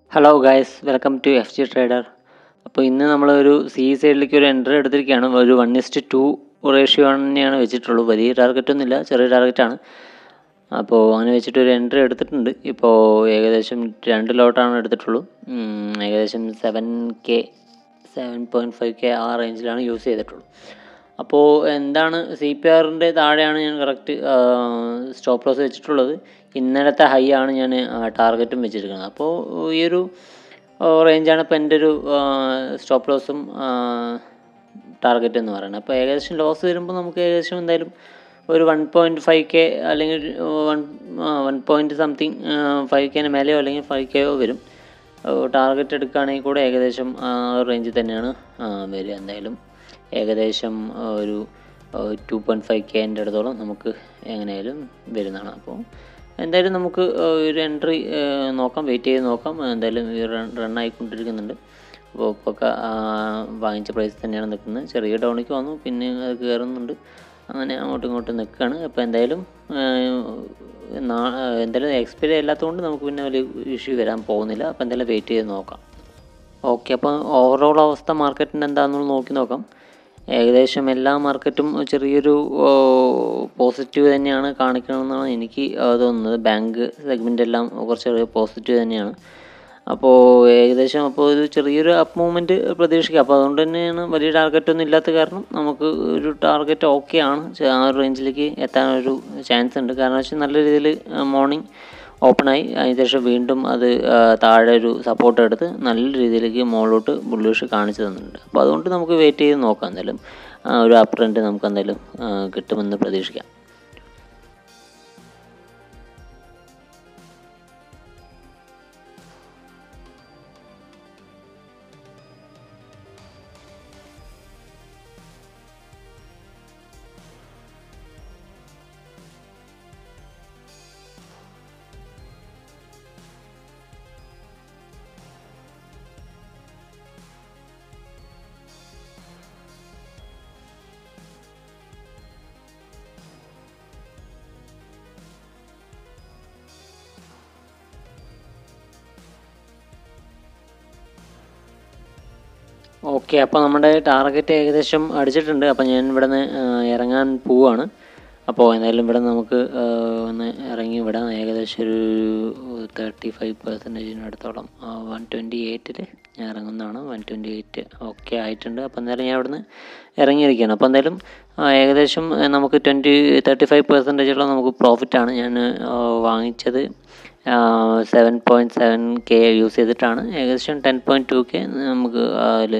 Hello guys welcome to F G trader അപ്പോൾ ഇന്ന് നമ്മളൊരു സി സൈഡിലേക്ക് ഒരു എൻട്രി എടുത്തിരിക്കുകയാണ് ഒരു വൺ ഇസ്റ്റ് ടു റേഷ്യോ തന്നെയാണ് വെച്ചിട്ടുള്ളൂ വലിയ ടാർഗറ്റ് ഒന്നുമില്ല ചെറിയ ടാർഗറ്റാണ് അപ്പോൾ അങ്ങനെ വെച്ചിട്ട് ഒരു എൻട്രി എടുത്തിട്ടുണ്ട് ഇപ്പോൾ ഏകദേശം രണ്ട് ലോട്ടാണ് എടുത്തിട്ടുള്ളൂ ഉം, ഏകദേശം seven K seven point five K ആ റേഞ്ചിലാണ് യൂസ് ചെയ്തിട്ടുള്ളൂ അപ്പോൾ എന്താണ് സി പി ആറിൻ്റെ താഴെയാണ് ഞാൻ കറക്റ്റ് സ്റ്റോപ്പ് ലോസ് വെച്ചിട്ടുള്ളത് ഇന്നലത്തെ ഹൈ ആണ് ഞാൻ ടാർഗറ്റും വെച്ചിരിക്കുന്നത് അപ്പോൾ ഈ ഒരു റേഞ്ചാണ് ഇപ്പോൾ എൻ്റെ ഒരു സ്റ്റോപ്പ് ലോസും ടാർഗറ്റ് എന്ന് പറയുന്നത് അപ്പോൾ ഏകദേശം ലോസ് വരുമ്പോൾ നമുക്ക് ഏകദേശം എന്തായാലും ഒരു വൺ പോയിൻറ്റ് ഫൈവ് കെ അല്ലെങ്കിൽ one one point something five കെന് മേലെയോ അല്ലെങ്കിൽ ഫൈവ് കെയോ വരും ടാർഗറ്റ് എടുക്കുകയാണെങ്കിൽ കൂടെ ഏകദേശം ആ റേഞ്ചിൽ തന്നെയാണ് ആ, വരിക എന്തായാലും ഏകദേശം ആ, ഒരു ടു പോയിൻറ്റ് ഫൈവ് കെൻ്റെ അടുത്തോളം നമുക്ക് എങ്ങനെയായാലും വരുന്നതാണ് അപ്പോൾ എന്തായാലും നമുക്ക് ആ, ഒരു എൻട്രി നോക്കാം വെയിറ്റ് ചെയ്ത് നോക്കാം എന്തായാലും ഈ റൺ റൺ ആയിക്കൊണ്ടിരിക്കുന്നുണ്ട് അപ്പോൾ ഇപ്പോൾ ഒക്കെ ആ, വാങ്ങിച്ച പ്രൈസ് തന്നെയാണ് നിൽക്കുന്നത് ചെറിയ ഡൗണിക്ക് വന്നു പിന്നെ അത് കയറുന്നുണ്ട് അങ്ങനെ അങ്ങോട്ടും ഇങ്ങോട്ടും നിൽക്കുകയാണ് അപ്പോൾ എന്തായാലും ആ, നാ- എന്തായാലും എക്സ്പയറി അല്ലാത്തതുകൊണ്ട് നമുക്ക് പിന്നെ വലിയ ഇഷ്യൂ വരാൻ പോകുന്നില്ല അപ്പോൾ എന്തായാലും വെയിറ്റ് ചെയ്ത് നോക്കാം ഓക്കെ അപ്പോൾ ഓവറോൾ അവസ്ഥ മാർക്കറ്റിൻ്റെ എന്താണെന്ന് നോക്കി നോക്കാം ഏകദേശം എല്ലാ മാർക്കറ്റും ചെറിയൊരു പോസിറ്റീവ് തന്നെയാണ് കാണിക്കണമെന്നാണ് എനിക്ക് ആ, തോന്നുന്നത് ബാങ്ക് സെഗ്മെൻ്റ് എല്ലാം കുറച്ച് പോസിറ്റീവ് തന്നെയാണ് അപ്പോൾ ഏകദേശം അപ്പോൾ ഒരു ചെറിയൊരു അപ്പ് മൂവ്മെൻറ്റ് പ്രതീക്ഷിക്കാം അപ്പോൾ അതുകൊണ്ട് തന്നെയാണ് വലിയ ടാർഗറ്റ് ഒന്നും ഇല്ലാത്ത കാരണം നമുക്ക് ഒരു ടാർഗറ്റ് ഓക്കെ ആണ് ചെ- ആ ഒരു റേഞ്ചിലേക്ക് എത്താനൊരു ചാൻസ് ഉണ്ട് കാരണം വെച്ചാൽ നല്ല രീതിയിൽ മോർണിംഗ് ഓപ്പണായി അതിനുശേഷം വീണ്ടും അത് ആ, താഴെ ഒരു സപ്പോർട്ട് എടുത്ത് നല്ല രീതിയിലേക്ക് മുകളിലോട്ട് ബുള്ളിഷ് കാണിച്ചു തന്നിട്ടുണ്ട് അപ്പോൾ അതുകൊണ്ട് നമുക്ക് വെയിറ്റ് ചെയ്ത് നോക്കാം എന്തായാലും ആ, ഒരു അപ്പ് ട്രെൻഡ് നമുക്ക് എന്തായാലും ആ, കിട്ടുമെന്ന് പ്രതീക്ഷിക്കാം ഓക്കെ അപ്പോൾ നമ്മുടെ ടാർഗറ്റ് ഏകദേശം അടിച്ചിട്ടുണ്ട് അപ്പോൾ ഞാൻ ഇവിടെ നിന്ന് ഇറങ്ങാൻ പോവാണ് അപ്പോൾ എന്തായാലും ഇവിടെ നമുക്ക് ആ, ഒന്ന് ഇറങ്ങി വിടാം ഏകദേശം ഒരു തേർട്ടി ഫൈവ് പെർസെൻറ്റേജിനടുത്തോളം വൺ ട്വൻറ്റി എയ്റ്റിൽ ഞാൻ ഇറങ്ങുന്നതാണ് വൺ ട്വൻറ്റി എയ്റ്റ് ഓക്കെ ആയിട്ടുണ്ട് അപ്പോൾ എന്തായാലും ഞാൻ ഇവിടുന്ന് ഇറങ്ങിയിരിക്കുകയാണ് അപ്പോൾ എന്തായാലും ആ, ഏകദേശം ആ, നമുക്ക് ട്വൻറ്റി തേർട്ടി ഫൈവ് പെർസെൻറ്റേജോളം നമുക്ക് പ്രോഫിറ്റാണ് ഞാൻ ആ, വാങ്ങിച്ചത് seven point seven K use ചെയ്തിട്ടാണ് ഏകദേശം ടെൻ പോയിൻറ്റ് ടു കെ നമുക്ക് അതിൽ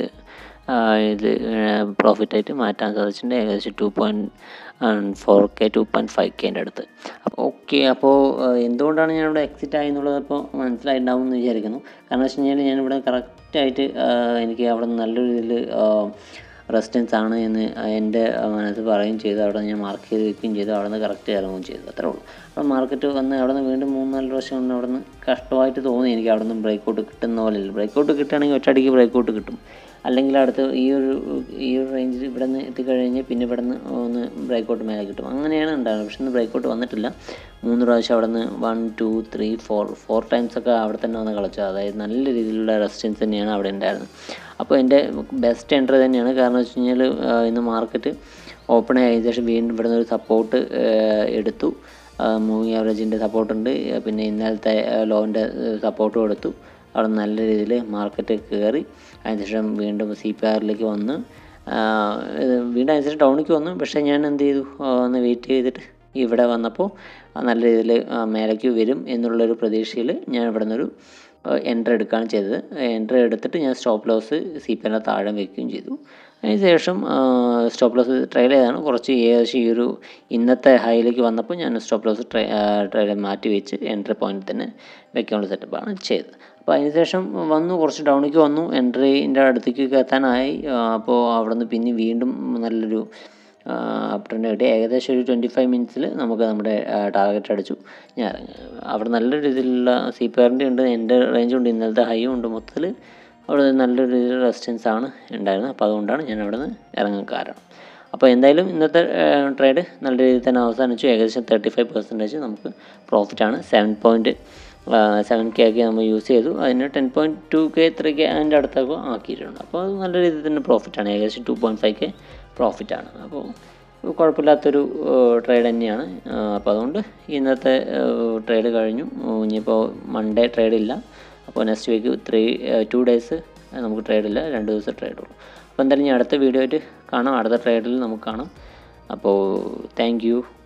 ഇത് പ്രോഫിറ്റായിട്ട് മാറ്റാൻ സാധിച്ചിട്ടുണ്ട് ഏകദേശം two point four K two point five കെൻ്റെ അടുത്ത് അപ്പോൾ ഓക്കെ അപ്പോൾ എന്തുകൊണ്ടാണ് ഞാനിവിടെ എക്സിറ്റ് ആയി എന്നുള്ളത് ഇപ്പോൾ മനസ്സിലായിട്ടുണ്ടാവും എന്ന് വിചാരിക്കുന്നു കാരണം വെച്ച് കഴിഞ്ഞാൽ ഞാനിവിടെ കറക്റ്റായിട്ട് എനിക്ക് അവിടെ നിന്ന് നല്ലൊരു ഇതിൽ റെസിസ്റ്റൻസ് ആണ് എന്ന് എൻ്റെ മനസ്സ് പറയുകയും ചെയ്തു അവിടെ ഞാൻ മാർക്ക് ചെയ്ത് വെക്കുകയും ചെയ്തു അവിടെ നിന്ന് കറക്റ്റ് ഇറങ്ങുകയും ചെയ്തു അത്രേ ഉള്ളൂ അപ്പോൾ മാർക്കറ്റ് വന്ന് അവിടെ നിന്ന് വീണ്ടും മൂന്ന് നാല് പ്രാവശ്യം കൊണ്ട് അവിടെ നിന്ന് കഷ്ടമായിട്ട് തോന്നി എനിക്ക് അവിടെ നിന്ന് ബ്രേക്ക് ഔട്ട് കിട്ടുന്ന പോലെയല്ല ബ്രേക്ക് ഔട്ട് കിട്ടുകയാണെങ്കിൽ ഒറ്റയടിക്ക് ബ്രേക്ക് ഔട്ട് കിട്ടും അല്ലെങ്കിൽ അടുത്ത് ഈ ഒരു ഈ ഒരു റേഞ്ചിൽ ഇവിടെ നിന്ന് എത്തിക്കഴിഞ്ഞ് പിന്നെ ഇവിടെ നിന്ന് ഒന്ന് ബ്രേക്ക് ഔട്ട് മേലെ കിട്ടും അങ്ങനെയാണ് ഉണ്ടാകുന്നത് പക്ഷെ ഇന്ന് ബ്രേക്ക് ഔട്ട് വന്നിട്ടില്ല മൂന്ന് പ്രാവശ്യം അവിടെ നിന്ന് one two three four four times ഒക്കെ അവിടെ തന്നെ വന്ന് കളിച്ചു അതായത് നല്ല രീതിയിലുള്ള റെസിസ്റ്റൻസ് തന്നെയാണ് അവിടെ ഉണ്ടായിരുന്നത് അപ്പോൾ എൻ്റെ ബെസ്റ്റ് എൻട്രി തന്നെയാണ് കാരണം വെച്ച് കഴിഞ്ഞാൽ ഇന്ന് മാർക്കറ്റ് ഓപ്പൺ ആയ ശേഷം വീണ്ടും ഇവിടെ നിന്ന് ഒരു സപ്പോർട്ട് എടുത്തു മൂവിങ് ആവറേജിൻ്റെ സപ്പോർട്ടുണ്ട് പിന്നെ ഇന്നലത്തെ ലോൻ്റെ സപ്പോർട്ടും എടുത്തു അവിടെ നല്ല രീതിയിൽ മാർക്കറ്റ് കയറി അതിനുശേഷം വീണ്ടും സി പി ആറിലേക്ക് വന്ന് ആ, ഇത് വീണ്ടും അതിനുശേഷം ടൗണിലേക്ക് വന്നു പക്ഷേ ഞാൻ എന്ത് ചെയ്തു ആ, ഒന്ന് വെയിറ്റ് ചെയ്തിട്ട് ഇവിടെ വന്നപ്പോൾ ആ നല്ല രീതിയിൽ മേലേക്ക് വരും എന്നുള്ളൊരു പ്രതീക്ഷയിൽ ഞാൻ ഇവിടെ നിന്നൊരു എൻട്രി എടുക്കുകയാണ് ചെയ്തത് എൻട്രി എടുത്തിട്ട് ഞാൻ സ്റ്റോപ്പ് ലോസ് സി പി ആറിൻ്റെ താഴെ വയ്ക്കുകയും ചെയ്തു അതിനുശേഷം സ്റ്റോപ്പ് ലോസ് ട്രയൽ ചെയ്താണ് കുറച്ച് ഏകദേശം ഈ ഒരു ഇന്നത്തെ ഹൈയിലേക്ക് വന്നപ്പോൾ ഞാൻ സ്റ്റോപ്പ് ലോസ് ട്രൈ ട്രയൽ മാറ്റി വെച്ച് എൻട്രി പോയിന്റ് തന്നെ വെക്കാനുള്ള സെറ്റപ്പാണ് ചെയ്തത് അപ്പോൾ അതിനുശേഷം വന്നു കുറച്ച് ഡൗണിലേക്ക് വന്നു എൻട്രീൻ്റെ അടുത്തേക്ക് എത്താനായി ആ, അപ്പോൾ അവിടെ നിന്ന് പിന്നെ വീണ്ടും നല്ലൊരു അപ്പ് ട്രെൻഡ് കിട്ടി ഏകദേശം ഒരു ട്വൻറ്റി ഫൈവ് മിനിറ്റ്സിൽ നമുക്ക് നമ്മുടെ ടാർഗറ്റ് അടിച്ചു ഞാൻ ഇറങ്ങി. അവിടെ നല്ല രീതിയിലുള്ള സി പി ആറിൻ്റെ ഉണ്ട് എൻ്റെ റേഞ്ചും ഉണ്ട് ഇന്നലത്തെ ഹൈയും ഉണ്ട് മൊത്തത്തിൽ അവിടെ നല്ലൊരു രീതിയിൽ റെസിസ്റ്റൻസ് ആണ് ഉണ്ടായിരുന്നത് അപ്പോൾ അതുകൊണ്ടാണ് ഞാൻ അവിടെ നിന്ന് ഇറങ്ങാൻ കാരണം അപ്പോൾ എന്തായാലും ഇന്നത്തെ ട്രേഡ് നല്ല രീതിയിൽ തന്നെ അവസാനിച്ചു ഏകദേശം തേർട്ടി ഫൈവ് പെർസെൻറ്റേജ് നമുക്ക് പ്രോഫിറ്റാണ് സെവൻ പോയിൻറ്റ് സെവൻ കെ ആക്കി നമ്മൾ യൂസ് ചെയ്തു അതിന് ten point two K three K അതിൻ്റെ അടുത്തൊക്കെ ആക്കിയിട്ടുണ്ട് അപ്പോൾ അത് നല്ല രീതിയിൽ തന്നെ പ്രോഫിറ്റാണ് ഏകദേശം ടു പോയിൻറ്റ് ഫൈവ് കെ പ്രോഫിറ്റാണ് അപ്പോൾ കുഴപ്പമില്ലാത്തൊരു ട്രേഡ് തന്നെയാണ് ആ, അപ്പോൾ അതുകൊണ്ട് ഇന്നത്തെ ട്രേഡ് കഴിഞ്ഞു ഇനിയിപ്പോൾ മൺഡേ ട്രേഡ് ഇല്ല അപ്പോൾ next week three two days നമുക്ക് ട്രേഡ് ഇല്ല രണ്ട് ദിവസം ട്രേഡ് ഉള്ളൂ അപ്പോൾ എന്തായാലും ഞാൻ അടുത്ത വീഡിയോ ആയിട്ട് കാണാം അടുത്ത ട്രേഡിൽ നമുക്ക് കാണാം അപ്പോൾ താങ്ക് യു